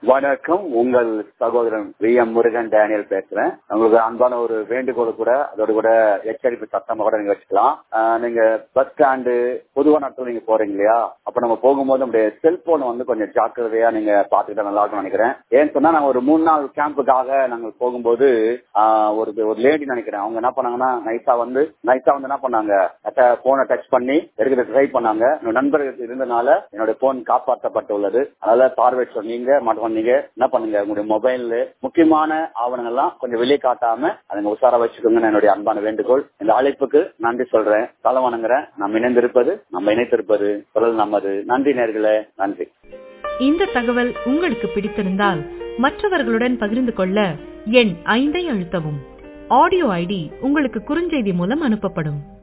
வணக்கம் உங்கள் சகோதரன் வி எம் முருகன் டேனியல் பேசுறேன் உங்களுக்கு அன்பான ஒரு வேண்டுகோள் கூட அதோட கூட எச்சரிப்பு சத்தமா கூட நீங்க வச்சுக்கலாம் ஆஹ் நீங்க பஸ் ஸ்டாண்டு பொதுவான இடத்துல நீங்க போறீங்க இல்லையா அப்ப நம்ம போகும்போது நம்முடைய செல்போன் வந்து கொஞ்சம் ஜாக்கிரதையா நீங்க பாத்துக்கிட்டா நல்லா இருக்கும்னு நினைக்கிறேன் ஏன்னு சொன்னா நாங்க ஒரு மூணு நாள் கேம்புக்காக நாங்க போகும்போது ஆஹ் ஒரு ஒரு லேடி நினைக்கிறேன் அவங்க என்ன பண்ணாங்கன்னா நைஸா வந்து நைஸா வந்து என்ன பண்ணாங்க போனை டச் பண்ணி எடுக்க ட்ரை பண்ணாங்க என்னோட நண்பர்கள் இருந்தனால என்னோட போன் காப்பாற்றப்பட்டுள்ளது அதனால பார்வை சொன்னீங்க மட்டும் பண்ணீங்க என்ன பண்ணுங்க உங்களுடைய மொபைல்ல முக்கியமான ஆவணங்கள்லாம் கொஞ்சம் வெளியே காட்டாம அதை உஷாரா வச்சுக்கோங்க என்னுடைய அன்பான வேண்டுகோள் இந்த அழைப்புக்கு நன்றி சொல்றேன் தலை வணங்குறேன் நம்ம இணைந்திருப்பது நம்ம இணைத்திருப்பது குரல் நமது நன்றி நேர்களே நன்றி இந்த தகவல் உங்களுக்கு பிடித்திருந்தால் மற்றவர்களுடன் பகிர்ந்து கொள்ள எண் ஐந்தை அழுத்தவும் ஆடியோ ஐடி உங்களுக்கு குறுஞ்செய்தி மூலம் அனுப்பப்படும்